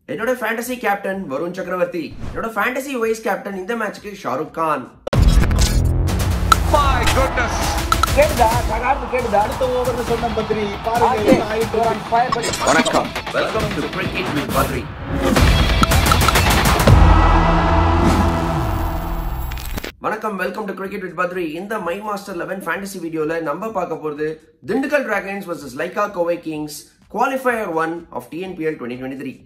என்னோட fantasy captain Varun சக்கரவர்த்தி என்னோட ஃபேண்டசி வைஸ் கேப்டன் இந்த மேட்ச்க்கு ஷாருக் கான் My goodness. கேடுதா சகார்னு கேடுதா அடுத்த ஓவர்னு சொன்ன பத்திரி பாருங்க என்ன ஆயிட்டு இருக்கு. வணக்கம் welcome to cricket with Badri வணக்கம் welcome to cricket with Badri இந்த மை மாஸ்டர் லெவன் ஃபேண்டசி வீடியோல நம்ம பார்க்க போறது Dindigul dragons vs Lyca Kovai kings qualifier one of TNPL twenty twenty three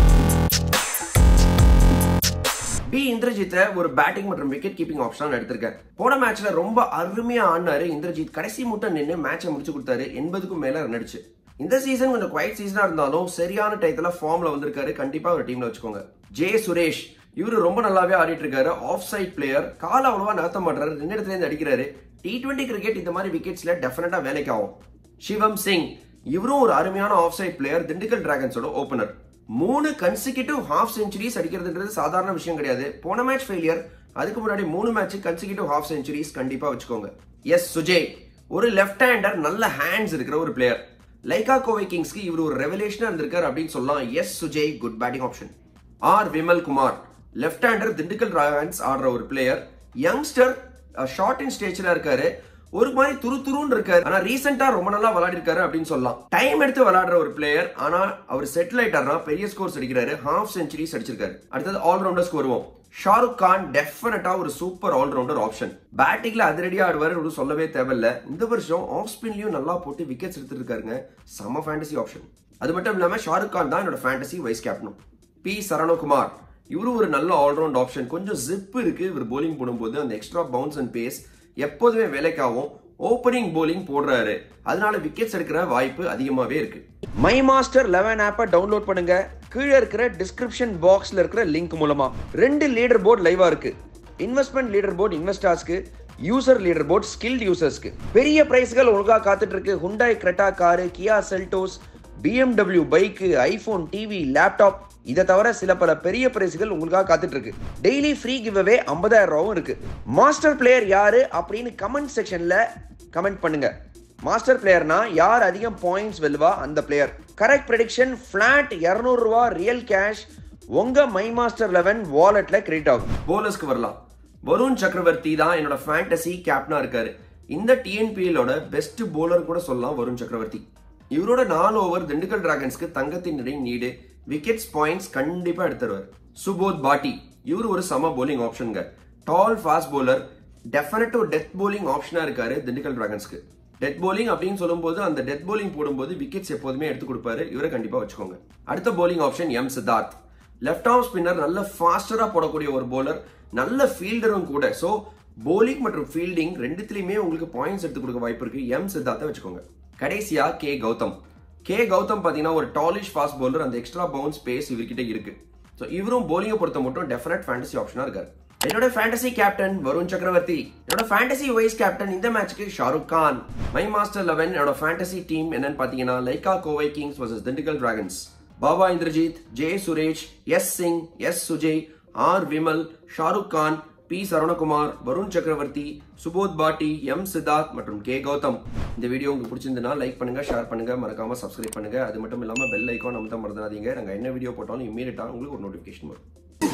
B இந்திரஜித்தை ஒரு பேட்டிங் மற்றும் விக்கெட் கீப்பிங் ஆப்ஷன் எடுத்திருக்காரு போன மேட்ச்ல ரொம்ப அருமையா ஆடினாரு இந்திரஜித் கடைசி முட்டை நின்று மேட்சை முடிச்சு கொடுத்தாரு எண்பதுக்கும் மேல ரன் அடிச்சு இந்த சீசன் கொஞ்சம் குவைட் சீசனா இருந்தாலும் சரியான டயத்துல ஃபார்ம்ல வந்திருக்காரு கண்டிப்பா ஒரு டீம்ல வச்சுக்கோங்க ஜே சுரேஷ் இவரு ரொம்ப நல்லாவே ஆடிட்டு இருக்காரு ஆஃப் சைட் பிளேயர் கால அவ்வளவா நகர்த்த மாட்டாரு ரெண்டு இடத்துல இருந்து அடிக்கிறாரு டி டுவெண்ட்டி கிரிக்கெட் இந்த மாதிரி விக்கெட்ஸ்ல டெஃபினட்டா வேலைக்கு ஆகும் சிவம் சிங் இவரும் ஒரு அருமையான ஆஃப் சைட் பிளேயர் திண்டுக்கல் டிராகன்ஸோட ஓபனர் மூணு கன்சிக்யூட்டிவ் ஹாஃப் செஞ்சுரிஸ் அடிக்கிறதுன்றது சாதாரண விஷயம் கிடையாது போன மேட்ச் ஃபெயிலியர் அதுக்கு முன்னாடி மூணு மேட்ச் கன்சிக்யூட்டிவ் ஹாஃப் செஞ்சுரிஸ் கண்டிப்பா வச்சுக்கோங்க எஸ் சுஜய் ஒரு லெஃப்ட் ஹேண்டர் நல்ல ஹேண்ட்ஸ் இருக்கிற ஒரு பிளேயர் லைகா கோவை கிங்ஸ்க்கு இவர் ஒரு ரெவலேஷனா இருந்திருக்காரு அப்படின்னு சொல்லலாம் S Sujay good batting option R Vimal Kumar left hander Dindigul dragons ஆடுற ஒரு பிளேயர் யங்ஸ்டர் ஷார்ட் இன் ஸ்டேஜ்ல இருக்காரு ஒரு மாதிரி துரு துருன்னு இருக்காரு ஆனா ரீசெண்டா ரொம்ப நல்லா விளையாடி இருக்காரு அப்படின்னு சொல்லலாம் டைம் எடுத்து விளையாடுற ஒரு பிளேயர் ஆனா அவர் செட்டில் ஆயிட்டாருன்னா பெரிய ஸ்கோர்ஸ் அடிக்கிறாரு ஹாஃப் செஞ்சுரிஸ் அடிச்சிருக்காரு அடுத்தது ஆல்ரவுண்டர்ஸ்க்கு வருவோம் ஷாருக் கான் டெஃபினட்டா ஒரு சூப்பர் ஆல்ரவுண்டர் ஆப்ஷன் பேட்டிங்ல அதிரடியா ஆடுவாரு ஒரு சொல்லவே தேவையில்ல இந்த வருஷம் ஆஃப் ஸ்பின்லயும் நல்லா போட்டு விக்கெட்ஸ் எடுத்துருக்காருங்க செம்ம ஃபேண்டசி ஆப்ஷன் அது மட்டும் இல்லாம ஷாருக் கான் தான் என்னோட ஃபேண்டசி வைஸ் கேப்டனும் பி சரணகுமார் இவரும் ஒரு நல்ல ஆல்ரவுண்ட் ஆப்ஷன் கொஞ்சம் ஜிப் இருக்கு இவர் போலிங் போடும்போது அந்த எக்ஸ்ட்ரா பவுன்ஸ் அண்ட் பேஸ் எப்போதுமே வேலைக்காகும் ஓப்பனிங் போலிங் போடுறாரு அதனால விக்கெட்ஸ் எடுக்கிற வாய்ப்பு அதிகமாவே இருக்கு மை மாஸ்டர் லெவன் ஆப்பை டவுன்லோட் பண்ணுங்க கீழே இருக்கிற டிஸ்கிரிப்ஷன் பாக்ஸ்ல இருக்கிற லிங்க் மூலமா ரெண்டு லீடர் போர்டு லைவா இருக்கு இன்வெஸ்ட்மெண்ட் லீடர் போர்டு இன்வெஸ்டர்ஸ்க்கு யூசர் லீடர் போர்டு ஸ்கில்ட் யூசர்ஸ்க்கு பெரிய பிரைஸ்கள் ஒழுங்கா காத்துட்டு இருக்கு Hyundai Creta car Kia Seltos BMW bike iPhone TV laptop இதை தவிர சில பல பெரிய பிரைஸ்கள் உங்களுக்காக காத்துட்டு இருக்கு டெய்லி ஃப்ரீ கிவ் அவே ஐம்பதாயிரம் ரூபாவும் இருக்கு மாஸ்டர் பிளேயர் யாரு அப்படின்னு கமெண்ட் செக்ஷன்ல கமெண்ட் பண்ணுங்க மாஸ்டர் பிளேயர்னா யார் அதிகம் பாயிண்ட்ஸ் வெல்வா அந்த பிளேயர் கரெக்ட் ப்ரெடிக்ஷன் ஃபிளாட் இரநூறுவா ரியல் கேஷ் உங்க மை மாஸ்டர் லெவன் வாலெட்ல கிரெடிட் ஆகும் போலர்ஸ்க்கு வரலாம் வருண் சக்கரவர்த்தி தான் என்னோட ஃபேண்டசி கேப்டனா இருக்காரு இந்த டிஎன்பிஎலோட பெஸ்ட் போலர் கூட சொல்லலாம் வருண் சக்கரவர்த்தி இவரோட நாலு ஓவர் திண்டுக்கல் டிராகன்ஸ்க்கு தங்கத்தின் நிறை நீடு விக்கெட்ஸ் பாயிண்ட்ஸ் கண்டிப்பா எடுத்துருவார் சுபோத் பாட்டி இவர் ஒரு சம போலிங் ஆப்ஷனுங்க டால் ஃபாஸ்ட் போலர் டெஃபினட் ஒரு டெத் போலிங் ஆப்ஷனா இருக்காரு திண்டுக்கல் டிராகன்ஸ்க்கு டெத் போலிங் அப்படின்னு சொல்லும்போது அந்த டெத் போலிங் போடும்போது விக்கெட்ஸ் எப்போதுமே எடுத்து கொடுப்பாரு இவரை கண்டிப்பா வச்சுக்கோங்க அடுத்த bowling option M Siddharth left arm spinner நல்ல ஃபாஸ்டரா போடக்கூடிய ஒரு போலர் நல்ல ஃபீல்டரும் கூட ஸோ போலிங் மற்றும் ஃபீல்டிங் ரெண்டுத்துலயுமே உங்களுக்கு பாயிண்ட்ஸ் எடுத்து கொடுக்க வாய்ப்பு இருக்கு எம் சித்தார்த்தை வச்சுக்கோங்க கடைசியா கே கௌதம் கே கௌதம் பாத்தீங்கன்னா ஒரு டாலிஷ் ஃபாஸ்ட் பவுலர் அந்த எக்ஸ்ட்ரா பவுன்ஸ் ஸ்பேஸ் இவர்கிட்ட இருக்கு ஸோ இவரும் போலிங்கை பொறுத்த மட்டும் டெஃபினட் ஃபேண்டசி ஆப்ஷனா இருக்காரு என்னோட ஃபேண்டசி கேப்டன் வருண் சக்கரவர்த்தி என்னோட ஃபேண்டசி வைஸ் கேப்டன் இந்த மேட்ச்க்கு Shahrukh Khan my master eleven என்னோட ஃபேண்டசி டீம் என்னன்னு பாத்தீங்கன்னா Lyca Kovai kings versus Dindigul dragons Baba Indrajith J Suresh S Singh S Sujay R Vimal Shahrukh Khan P Saravanakumar Varun Chakravarthy Subodh பாட்டி எம் சித்தார்த் மற்றும் கே கௌதம் இந்த வீடியோ உங்களுக்கு பிடிச்சிருந்தனா லைக் பண்ணுங்க ஷேர் பண்ணுங்க மறக்காம சப்ஸ்கிரைப் பண்ணுங்க அது மட்டும் இல்லாம பெல் ஐக்கான் அமுத்த மறந்துடாதீங்க நாங்க என்ன வீடியோ போட்டாலும் இம்மீடியட்டா உங்களுக்கு ஒரு நோட்டிபிகேஷன் வரும்